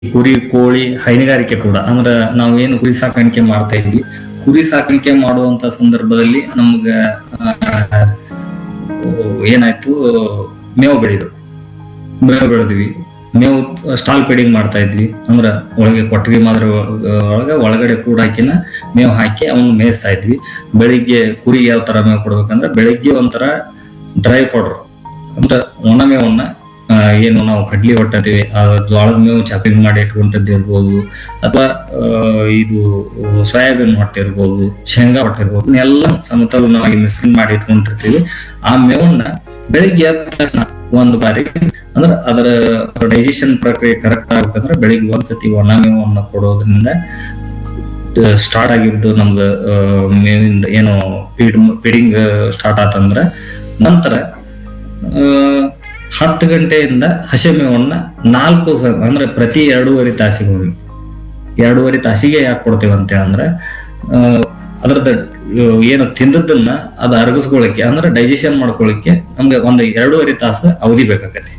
ಕುರಿ ಕೋಳಿ ಹೈನುಗಾರಿಕೆ ಕೂಡ ಅಂದ್ರೆ ನಾವು ಏನು ಕುರಿ ಸಾಕಾಣಿಕೆ ಮಾಡ್ತಾ ಇದ್ವಿ ಕುರಿ ಸಾಕಾಣಿಕೆ ಮಾಡುವಂತ ಸಂದರ್ಭದಲ್ಲಿ ನಮ್ಗ ಆ, ಏನಾಯ್ತು ಮೇವು ಬೆಳಿಬೇಕು ಮೇವು ಬೆಳೆದ್ವಿ ಮೇವು ಸ್ಟಾಲ್ ಫೀಡಿಂಗ್ ಮಾಡ್ತಾ ಇದ್ವಿ ಅಂದ್ರ ಒಳಗೆ ಕೊಟ್ಟಿಗೆ ಮಾದ್ರ ಒಳಗೆ ಒಳಗಡೆ ಕೂಡ ಹಾಕಿನ ಮೇವು ಹಾಕಿ ಅವನ್ನ ಮೇಯಿಸ್ತಾ ಇದ್ವಿ ಬೆಳಿಗ್ಗೆ ಕುರಿ ಯಾವ ತರ ಮೇವು ಕೊಡ್ಬೇಕಂದ್ರೆ ಬೆಳಿಗ್ಗೆ ಒಂಥರ ಡ್ರೈ ಪೌಡರ್ ಅಂದ್ರೆ ಒಣ ಮೇವನ್ನ ಆ, ಏನು ನಾವು ಕಡ್ಲಿ ಹೊಟ್ಟತೀವಿ ಆ ಜೋಳದ ಮೇವು ಚಾಪಿಂಗ್ ಮಾಡಿ ಇಟ್ಕೊಂಡದ್ದು ಇರ್ಬೋದು ಅಥವಾ ಇದು ಸೋಯಾಬೀನ್ ಹೊಟ್ಟೆ ಇರ್ಬೋದು ಶೇಂಗಾ ಹೊಟ್ಟೆ ಇರ್ಬೋದು ಎಲ್ಲ ಸಮತೋಲನವಾಗಿ ಮಿಶ್ರಣ ಮಾಡಿ ಇಟ್ಕೊಂಡಿರ್ತೀವಿ ಆ ಮೇವನ್ನ ಬೆಳಿಗ್ಗೆ ಎದ್ದ ತಕ್ಷಣ ಒಂದು ಬಾರಿ ಅಂದ್ರೆ ಅದರ ಡೈಜೆಷನ್ ಪ್ರಕ್ರಿಯೆ ಕರೆಕ್ಟ್ ಆಗ್ಬೇಕಂದ್ರೆ ಬೆಳಿಗ್ಗೆ ಒಂದ್ಸತಿ ಒಣ ಮೇವನ್ನ ಕೊಡೋದ್ರಿಂದ ಸ್ಟಾರ್ಟ್ ಆಗಿದ್ದು ನಮ್ದು ಆ, ಮೇವಿಂದ ಏನು ಫೀಡ್ ಫೀಡಿಂಗ್ ಸ್ಟಾರ್ಟ್ ಆತಂದ್ರ ನಂತರ ಆ, ಹತ್ತು ಗಂಟೆಯಿಂದ ಹಸೆ ಮೇವನ್ನ ನಾಲ್ಕು ಸ- ಅಂದ್ರೆ ಪ್ರತಿ ಎರಡೂವರೆ ತಾಸಿಗೆ ಒಮ್ಮೆ ಎರಡೂವರೆ ತಾಸಿಗೆ ಯಾಕೆ ಕೊಡ್ತೇವೆ ಅಂತ ಅಂದ್ರೆ ಆ, ಅದ್ರದ್ದು ಆ, ಏನು ತಿಂದದ್ದನ್ನ ಅದು ಅರಗಿಸ್ಕೊಳ್ಳಿಕ್ಕೆ ಅಂದ್ರೆ ಡೈಜೆಷನ್ ಮಾಡ್ಕೊಳ್ಳಿಕ್ಕೆ ನಮ್ಗೆ ಒಂದು ಎರಡೂವರೆ ತಾಸು ಅವಧಿ ಬೇಕಾಗತ್ತೆ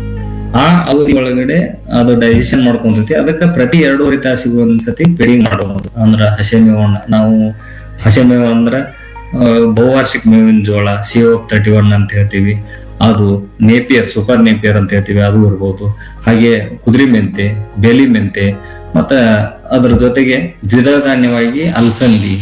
ಆ ಅವಧಿ ಒಳಗಡೆ ಅದು ಡೈಜೆಷನ್ ಮಾಡ್ಕೊಂತೈತಿ ಅದಕ್ಕೆ ಪ್ರತಿ ಎರಡೂವರೆ ತಾಸಿಗೆ ಒಂದ್ಸತಿ ಫೀಡಿಂಗ್ ಮಾಡೋದು ಅಂದ್ರ ಹಸೆ ಮೇವನ್ನ ನಾವು ಹಸೆ ಮೇವು ಅಂದ್ರ ಆ, ಬಹುವಾರ್ಷಿಕ ಮೇವಿನ ಜೋಳ ಸಿ ತರ್ಟಿ ಒನ್ ಅಂತ ಹೇಳ್ತೀವಿ ಅದು ನೇಪಿಯರ್ ಸೂಪರ್ ನೇಪಿಯರ್ ಅಂತ ಹೇಳ್ತೀವಿ ಅದು ಇರ್ಬೋದು ಹಾಗೆ ಕುದುರೆ ಮೆಂತೆ ಬೇಲಿ ಮೆಂತೆ ಮತ್ತೆ ಅದ್ರ ಜೊತೆಗೆ ದ್ವಿದಳ ಧಾನ್ಯವಾಗಿ ಅಲಸಂದಿ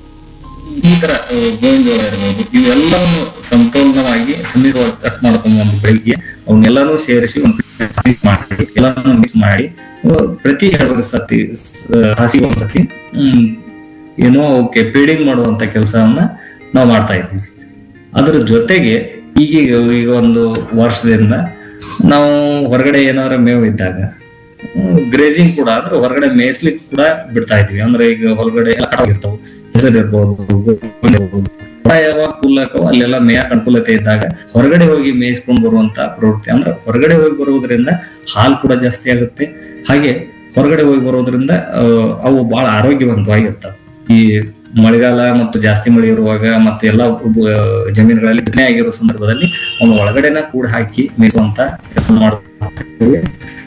ಈ ತರ ಆ, ಗೋವಿನ ಜೋಳ ಇರ್ಬೋದು ಇವೆಲ್ಲವನ್ನು ಸಮತೋಲನವಾಗಿ ಸುಂದರವಾಗಿ ಕಟ್ ಮಾಡ್ಕೊಂಡು ಒಂದು ಬೆಳಿಗ್ಗೆ ಅವನ್ನೆಲ್ಲಾನು ಸೇರಿಸಿ ಒಂದು mix ಮಾಡಿ ಎಲ್ಲಾನು ಮಿಕ್ಸ್ ಮಾಡಿ ಆ, ಪ್ರತಿ ಎರಡು ಸತಿ ಹಸಿ ಒಂದ್ಸತಿ ಹ್ಮ್ ಏನೋ ಅವಕ್ಕೆ ಫೀಡಿಂಗ್ ಮಾಡುವಂತ ಕೆಲಸವನ್ನ ನಾವು ಮಾಡ್ತಾ ಇದ್ದೀವಿ ಅದ್ರ ಜೊತೆಗೆ ಈಗ ಈಗ ಒಂದು ವರ್ಷದಿಂದ ನಾವು ಹೊರಗಡೆ ಏನಾರ ಮೇವು ಇದ್ದಾಗ ಗ್ರೇಜಿಂಗ್ ಕೂಡ ಅಂದ್ರೆ ಹೊರಗಡೆ ಮೇಯಿಸ್ಲಿಕ್ಕೆ ಕೂಡ ಬಿಡ್ತಾ ಇದ್ವಿ ಅಂದ್ರೆ ಈಗ ಹೊರಗಡೆ ಎಲ್ಲ ಕಟಾವಿರ್ತಾವ ಹೆಸರು ಇರ್ಬೋದು ಗೋಧಿ ಇರ್ಬೋದು ಹೊರ ಯಾವಾಗ ಕುಲ್ಲಕ್ಕವ ಅಲ್ಲೆಲ್ಲ ಮೇಯಕ್ ಅನುಕೂಲತೆ ಇದ್ದಾಗ ಹೊರಗಡೆ ಹೋಗಿ ಮೇಯಿಸ್ಕೊಂಡ್ ಬರುವಂತ ಪ್ರವೃತ್ತಿ ಅಂದ್ರೆ ಹೊರಗಡೆ ಹೋಗಿ ಬರುವುದರಿಂದ ಹಾಲು ಕೂಡ ಜಾಸ್ತಿ ಆಗುತ್ತೆ ಹಾಗೆ ಹೊರಗಡೆ ಹೋಗಿ ಬರೋದ್ರಿಂದ ಆ, ಅವು ಬಹಳ ಆರೋಗ್ಯವಂತವಾಗಿರ್ತವೆ ಈ ಮಳೆಗಾಲ ಮತ್ತು ಜಾಸ್ತಿ ಮಳೆ ಇರುವಾಗ ಮತ್ತು ಎಲ್ಲ ಉಬ್ಬು- ಆ, ಜಮೀನುಗಳಲ್ಲಿ ಬಿತ್ತನೆ ಆಗಿರೋ ಸಂದರ್ಭದಲ್ಲಿ ಅವನು ಒಳಗಡೆನ ಕೂಡ ಹಾಕಿ ಮೇಯಿಸುವಂತ ಕೆಲಸ ಮಾಡ್ತೀವಿ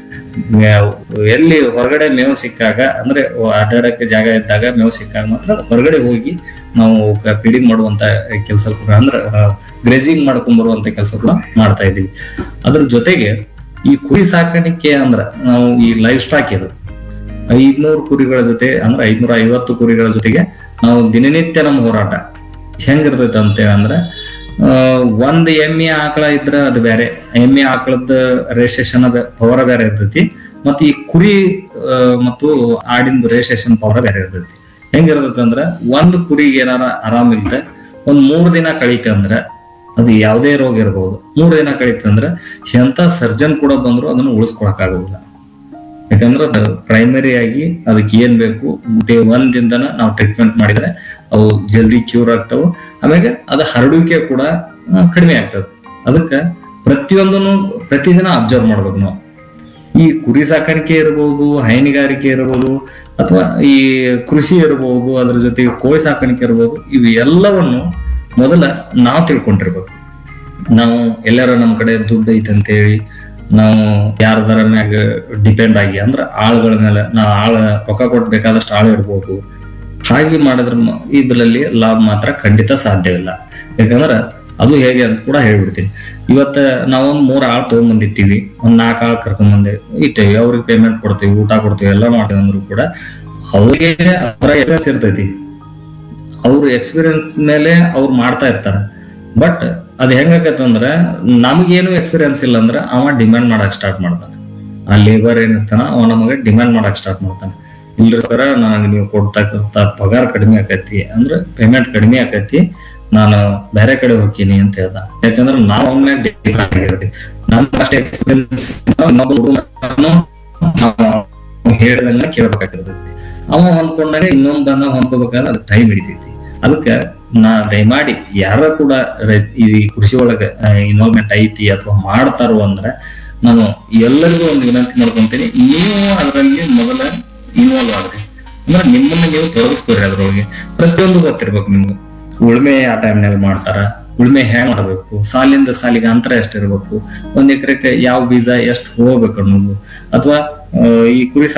ಮೇವು- ಎಲ್ಲಿ ಹೊರಗಡೆ ಮೇವು ಸಿಕ್ಕಾಗ ಅಂದ್ರೆ ಅಡ್ಡಾಡಕ್ಕೆ ಜಾಗ ಇದ್ದಾಗ ಮೇವು ಸಿಕ್ಕಾಗ ಮಾತ್ರ ಹೊರಗಡೆ ಹೋಗಿ ನಾವು ಫೀಡಿಂಗ್ ಮಾಡುವಂತ ಕೆಲಸ ಕೂಡ ಅಂದ್ರೆ ಗ್ರೇಜಿಂಗ್ ಮಾಡ್ಕೊಂಡ್ ಬರುವಂತ ಕೆಲಸ ಕೂಡ ಮಾಡ್ತಾ ಇದೀವಿ ಅದ್ರ ಜೊತೆಗೆ ಈ ಕುರಿ ಸಾಕಾಣಿಕೆ ಅಂದ್ರ ನಾವು ಈ ಲೈಫ್ ಸ್ಟಾಕ್ ಇದು ಐದ್ನೂರು ಕುರಿಗಳ ಜೊತೆ ಅಂದ್ರೆ ಐದ್ನೂರ ಐವತ್ತು ಕುರಿಗಳ ಜೊತೆಗೆ ನಾವು ದಿನನಿತ್ಯ ನಮ್ಮ ಹೋರಾಟ ಹೆಂಗಿರ್ತೈತೆ ಅಂತೇಳಿ ಅಂದ್ರೆ ಆ, ಒಂದ್ ಎಮ್ಮೆ ಆಕಳ ಇದ್ರ ಅದು ಬೇರೆ ಎಮ್ಮೆ ಆಕಳದ ರಿಜಿಸ್ಟ್ರೇಷನ್ ಪವರ್ ಬೇರೆ ಇರ್ತೈತಿ ಮತ್ತು ಈ ಕುರಿ ಆ, ಮತ್ತು ಆಡಿಂದು ರಿಜಿಸ್ಟ್ರೇಷನ್ ಪವರ್ ಬೇರೆ ಇರ್ತೈತಿ ಹೆಂಗಿರ್ತೈತಿ ಅಂದ್ರ ಒಂದ್ ಕುರಿಗೆ ಏನಾರ ಆರಾಮಿಲ್ದ ಒಂದ್ ಮೂರ್ ದಿನ ಕಳೀತಂದ್ರ ಅದು ಯಾವುದೇ ರೋಗ ಇರಬಹುದು ಮೂರ್ ದಿನ ಕಳೀತಂದ್ರ ಎಂತ ಸರ್ಜನ್ ಕೂಡ ಬಂದ್ರು ಅದನ್ನ ಉಳಿಸ್ಕೊಳಕ್ ಆಗೋದಿಲ್ಲ ಯಾಕಂದ್ರೆ ಅದು ಪ್ರೈಮರಿ ಆಗಿ ಅದಕ್ಕೆ ಏನ್ ಬೇಕು ಡೇ ಒಂದಿಂದನ ನಾವು ಟ್ರೀಟ್ಮೆಂಟ್ ಮಾಡಿದ್ರೆ ಅವು ಜಲ್ದಿ ಕ್ಯೂರ್ ಆಗ್ತಾವು ಆಮ್ಯಾಗ ಅದ ಹರಡುವಿಕೆ ಕೂಡ ಆ, ಕಡಿಮೆ ಆಗ್ತದೆ ಅದಕ್ಕೆ ಪ್ರತಿಯೊಂದನ್ನು ಪ್ರತಿದಿನ ಅಬ್ಸರ್ವ್ ಮಾಡ್ಬೇಕು ನಾವು ಈ ಕುರಿ ಸಾಕಾಣಿಕೆ ಇರಬಹುದು ಹೈನುಗಾರಿಕೆ ಇರಬಹುದು ಅಥವಾ ಈ ಕೃಷಿ ಇರಬಹುದು ಅದ್ರ ಜೊತೆಗೆ ಕೋಳಿ ಸಾಕಾಣಿಕೆ ಇರಬಹುದು ಇವು ಎಲ್ಲವನ್ನು ಮೊದಲ ನಾವು ತಿಳ್ಕೊಂಡಿರ್ಬೇಕು ನಾವು ಎಲ್ಲಾರ ನಮ್ ಕಡೆ ದುಡ್ಡು ಐತೆ ಅಂತೇಳಿ ನಾವು ಯಾರದರ ಮ್ಯಾಗ ಡಿಪೆಂಡ್ ಆಗಿ ಅಂದ್ರ ಆಳುಗಳ ಮೇಲೆ ನಾವು ಆಳ ರೊಕ್ಕ ಕೊಟ್ಟು ಬೇಕಾದಷ್ಟು ಆಳು ಇಡ್ಬೋದು ಹಾಗೆ ಮಾಡಿದ್ರ ಮ- ಇದ್ರಲ್ಲಿ ಲಾಭ ಮಾತ್ರ ಖಂಡಿತ ಸಾಧ್ಯವಿಲ್ಲ ಯಾಕಂದ್ರ ಅದು ಹೇಗೆ ಅಂತ ಕೂಡ ಹೇಳ್ಬಿಡ್ತೀನಿ ಇವತ್ತ ನಾವೊಂದ್ ಮೂರ್ ಆಳ್ ತಗೊಂಡ್ಬಂದಿರ್ತೀವಿ ಒಂದ್ ನಾಲ್ಕು ಆಳ್ ಕರ್ಕೊಂಡ್ ಬಂದೆ ಇಟ್ಟೇವಿ ಅವ್ರಿಗೆ ಪೇಮೆಂಟ್ ಕೊಡ್ತೀವಿ ಊಟ ಕೊಡ್ತೀವಿ ಎಲ್ಲ ಮಾಡ್ತೀವಿ ಅಂದ್ರು ಕೂಡ ಅವ್ರಿಗೆ ಅದರ ಎಕ್ಸ್ಪೀರಿಯನ್ಸ್ ಇರ್ತೈತಿ ಅವ್ರ ಎಕ್ಸ್ಪೀರಿಯನ್ಸ್ ಮೇಲೆ ಅವ್ರು ಮಾಡ್ತಾ ಇರ್ತಾರ ಬಟ್ ಅದ್ ಹೆಂಗಾಕತ್ತಂದ್ರ ನಮಗೇನು ಎಕ್ಸ್ಪೀರಿಯನ್ಸ್ ಇಲ್ಲ ಅಂದ್ರ ಅವ ಡಿಮ್ಯಾಂಡ್ ಮಾಡಕ್ ಸ್ಟಾರ್ಟ್ ಮಾಡ್ತಾನೆ ಆ ಲೇಬರ್ ಏನಿರ್ತಾನ ಅವ ನಮಗೆ ಡಿಮ್ಯಾಂಡ್ ಮಾಡಕ್ ಸ್ಟಾರ್ಟ್ ಮಾಡ್ತಾನೆ ಇಲ್ರಿ ಸರ ನನಗೆ ನೀವು ಕೊಡ್ತಕ್ಕಂತ ಪಗಾರ ಕಡಿಮೆ ಆಕತಿ ಅಂದ್ರೆ ಪೇಮೆಂಟ್ ಕಡಿಮೆ ಆಕತಿ ನಾನು ಬೇರೆ ಕಡೆ ಹೋಗ್ತೀನಿ ಅಂತ ಹೇಳ್ದ ಯಾಕಂದ್ರೆ ನಾವು ಅವನ್ನ ಡಿಪೆಂಡ್ ಆಗಿರ್ತೀವಿ ನಮ್ ಅಷ್ಟೇ ಎಕ್ಸ್ಪೀರಿಯನ್ಸ್ ಹೇಳ್ದಂಗ ಕೇಳ್ಬೇಕಾಗಿರ್ತೈತಿ ಅವ ಹೊಂದ್ಕೊಂಡಾಗ ಇನ್ನೊಂದ್ ಬಂದ ಹೊಂದ್ಕೋಬೇಕಾದ್ರೆ ಅದು ಟೈಮ್ ಹಿಡಿತೈತಿ ಅದಕ್ಕೆ ನಾ ದಯಮಾಡಿ ಯಾರ ಕೂಡ ರೈ- ಈ ಕೃಷಿ ಒಳಗ ಇನ್ವಾಲ್ವ್ಮೆಂಟ್ ಐತಿ ಅಥವಾ ಮಾಡ್ತಾರೋ ಅಂದ್ರೆ ನಾನು ಎಲ್ಲರಿಗೂ ಒಂದು ವಿನಂತಿ ಮಾಡ್ಕೊಂತೀನಿ ನೀವು ಅದರಲ್ಲಿ ಮೊದಲ ಇನ್ವಾಲ್ವ್ ಆಗ್ರಿ ಅಂದ್ರೆ ನಿಮ್ಮನ್ನ ನೀವು ತೊಡಗಿಸ್ಕೊರಿ ಅದ್ರೊಳಗೆ ಪ್ರತಿಯೊಂದು ಗೊತ್ತಿರ್ಬೇಕು ನಿಮ್ಗೆ ಉಳ್ಮೆ ಆ ಟೈಮ್ನಾಗ ಮಾಡ್ತಾರ ಉಳ್ಮೆ ಹೆಂಗ್ ಮಾಡ್ಬೇಕು ಸಾಲಿಂದ ಸಾಲಿಗೆ ಅಂತರ ಎಷ್ಟಿರ್ಬೇಕು ಒಂದ್ ಎಕರೆಗೆ ಯಾವ ಬೀಜ ಎಷ್ಟು ಹೋಗ್ಬೇಕು ಅನ್ನೋದು ಅಥವಾ ಈ ಕುರಿ